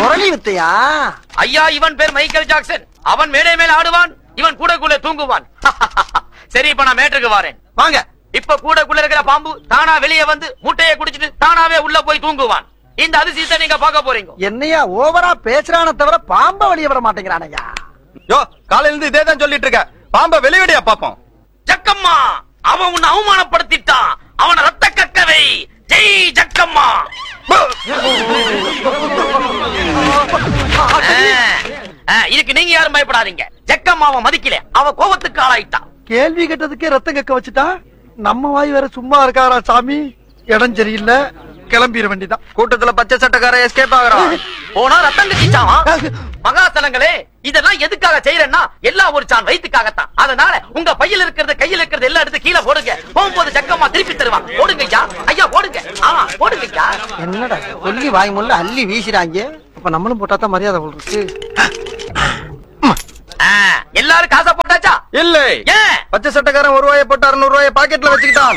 குரலி வித்தையா ஐயா இவன் பேர் மைக்கேல் ஜாக்சன் அவன் மேடை மேல ஆடுவான் இவன் கூடக்குள்ள தூங்குவான் சரி இப்ப நான் மேட்டுக்கு வரேன் வாங்க இப்ப கூடக்குள்ள இருக்கிற பாம்பு தானா வெளியே வந்து முட்டையை குடிச்சிட்டு தானாவே உள்ள போய் தூங்குவான் இந்த அதிசயத்தை நீங்க பார்க்க போறீங்க என்னையா ஓவரா பேசுறான தவிர பாம்ப வெளிய வர மாட்டேங்கிறானையா யோ காலையில இருந்து இதே தான் சொல்லிட்டு இருக்க பாம்ப வெளிவிடியா பாப்போம் ஜக்கம்மா அவன் உன்னை அவமானப்படுத்திட்டான் அவன ரத்த கக்கவை ஜெய் ஜக்கம்மா ஆ, ஆ, இதுக்கு நீங்க யாரும் பயப்படாதீங்க ஜக்கம்மா அவன் மதிக்கல அவ கோபத்துக்கு ஆளாயிட்டான் கேள்வி கேட்டதுக்கே ரத்தம் கக்க வச்சுட்டா நம்ம வாய் வேற சும்மா இருக்காரா சாமி இடம் சரியில்லை கிளம்பிட வேண்டிதான் கூட்டத்துல பச்சை சட்டக்கார எஸ்கேப் ஆகுறான் போனா ரத்தம் கட்டிச்சான் மகாசலங்களே இதெல்லாம் எதுக்காக செய்யறேன்னா எல்லாம் ஒரு சான் வயிற்றுக்காகத்தான் அதனால உங்க பையில இருக்கிறது கையில இருக்கிறது எல்லாம் எடுத்து கீழே போடுங்க போகும்போது ஜக்கம்மா திருப்பி தருவான் போடுங்க ஐயா ஐயா போடுங்க ஆ போடுங்க ஐயா என்னடா கொல்லி வாய் முள்ள அள்ளி வீசுறாங்க அப்ப நம்மளும் போட்டா தான் மரியாதை இருக்கு ஆ, எல்லாரும் காசை போட்டாச்சா இல்லை ஏன் பச்சை சட்டக்காரன் ஒரு ரூபாயை போட்டு அறுநூறு ரூபாயை பாக்கெட்ல வச்சுக்கிட்டான்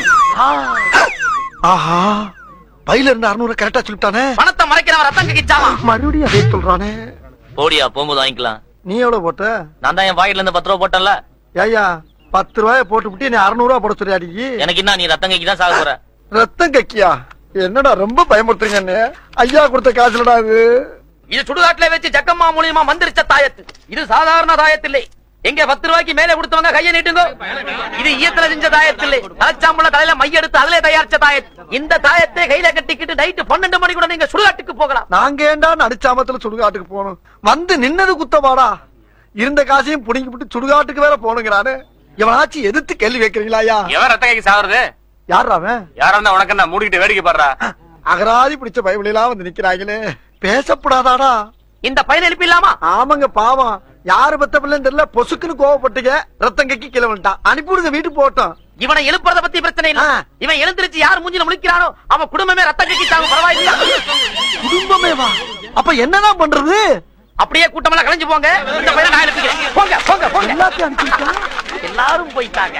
ஆஹா பையில இருந்து அறுநூறு கரெக்டா சொல்லிட்டானே பணத்தை மறைக்கிறவன் ரத்தம் கக்கிச்சாமா மறுபடியும் அதே சொல்றானே போடியா போகும்போது வாங்கிக்கலாம் நீ எவ்வளவு போட்ட நான் தான் என் பாக்கெட்ல இருந்து பத்து ரூபா போட்டேன்ல ஏய்யா பத்து ரூபாய போட்டு விட்டு நீ அறுநூறு ரூபா போட சொல்லியாடி எனக்கு என்ன நீ ரத்தம் கக்கி தான் சாக போற ரத்தம் கக்கியா என்னடா ரொம்ப பயமுறுத்துறீங்க அண்ணே. ஐயா கொடுத்த காசுலடா இது இது சுடுகாட்டுல வச்சு ஜக்கம்மா மூலியமா மந்திரிச்ச தாயத்து இது சாதாரண தாயத்தில்லை எங்க பத்து ரூபாய்க்கு மேல கொடுத்தவங்க கையை நீட்டுங்க இது ஈயத்துல செஞ்ச தாயத்தில்லை தலைச்சாம்புல தலையில மைய எடுத்து அதுல தயாரிச்ச தாயத்து இந்த தாயத்தை கையில கட்டிக்கிட்டு நைட்டு பன்னெண்டு மணி கூட நீங்க சுடுகாட்டுக்கு போகலாம் நாங்க ஏண்டா நடிச்சாமத்துல சுடுகாட்டுக்கு போகணும் வந்து நின்னது குத்தமாடா இருந்த காசையும் புடிங்கி விட்டு சுடுகாட்டுக்கு வேற போனுங்கிறானு இவனாச்சும் எதிர்த்து கேள்வி வைக்கிறீங்களா ஐயா எவன் ரத்த கைக்கு சாகுறது யார் அவன் யாரா இருந்தா உனக்கு என்ன மூடிக்கிட்டு வேடிக்கை பாடுறா அகராதி பிடிச்ச பைபிளெல்லாம் வந்து நிக்கிறாங்களே பேசப்படாதாடா இந்த பையன் எழுப்பிடலாமா ஆமாங்க பாவம் யாரு பத்த பிள்ளைன்னு தெரியல பொசுக்குன்னு கோவப்பட்டுங்க ரத்தம் கக்கி கீழே வந்துட்டான் அனுப்பிவிடுங்க வீட்டுக்கு போட்டோம் இவனை எழுப்புறத பத்தி பிரச்சனை இல்ல ஆ. இவன் எழுந்திருச்சு யார் மூஞ்சில முழிக்கிறானோ அவன் குடும்பமே ரத்தம் கக்கிச்சாங்க பரவாயில்லையா குடும்பமே வா அப்ப என்னதான் பண்றது அப்படியே கூட்டமெல்லாம் கலைஞ்சு போங்க இந்த பையனை நான் எழுப்பிக்கிறேன் போங்க போங்க போங்க எல்லாத்தையும் அனுப்பிவிட்டா எல்லாரும் போயிட்டாங்க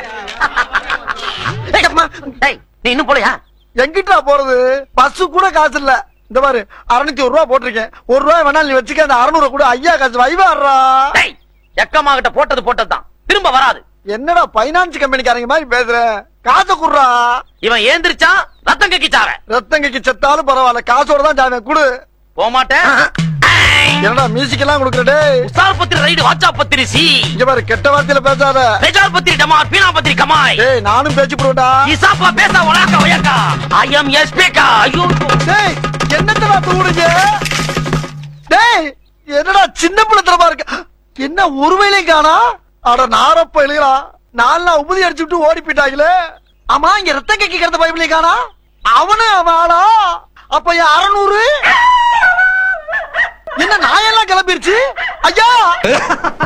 ஏய், அம்மா, டேய் நீ இன்னும் போலையா எங்கிட்டா போறது பஸ் கூட காசு இல்ல இந்த பாரு அறுநூத்தி ஒரு ரூபா போட்டிருக்கேன் ஒரு ரூபாய் வேணாலும் நீ வச்சுக்க அந்த அறுநூறு கூட ஐயா காசு வைவாடுறா டேய் எக்கம்மா கிட்ட போட்டது போட்டதுதான் திரும்ப வராது என்னடா பைனான்ஸ் கம்பெனிக்காரங்க மாதிரி பேசுற காசை குடுறா இவன் ஏந்திரிச்சான் ரத்தம் கக்கிச்சாவ ரத்தங்கைக்கு செத்தாலும் பரவாயில்ல காசோட தான் ஜாமீன் குடு போக மாட்டேன் என்னடா மியூசிக் எல்லாம் கொடுக்குறடே உசார் பத்திரி ரைடு வாச்சா பத்திரி சி இங்க பாரு கெட்ட வார்த்தையில பேசாத ரெஜார் பத்திரி டமார் பீனா பத்திரி கமாய் டேய் நானும் பேச்சு போடுவேன்டா இசாப்பா பேச உலக உயக்கா ஐ எம் எஸ் பேக்கா ஐயோ டேய் என்னத்தடா தூடுங்க டேய் என்னடா சின்ன பிள்ளைத்தனமா இருக்க என்ன ஒரு வேலையும் காணா அட நாரப்ப இல்லையா நாலு உபதி அடிச்சு விட்டு ஓடி போயிட்டாங்களே ஆமா இங்க ரத்தம் கக்கி கிடந்த பைபிளையும் காணா அவனு அவன் ஆளா அப்ப என் அறநூறு என்ன நாயெல்லாம் கிளம்பிருச்சு ஐயா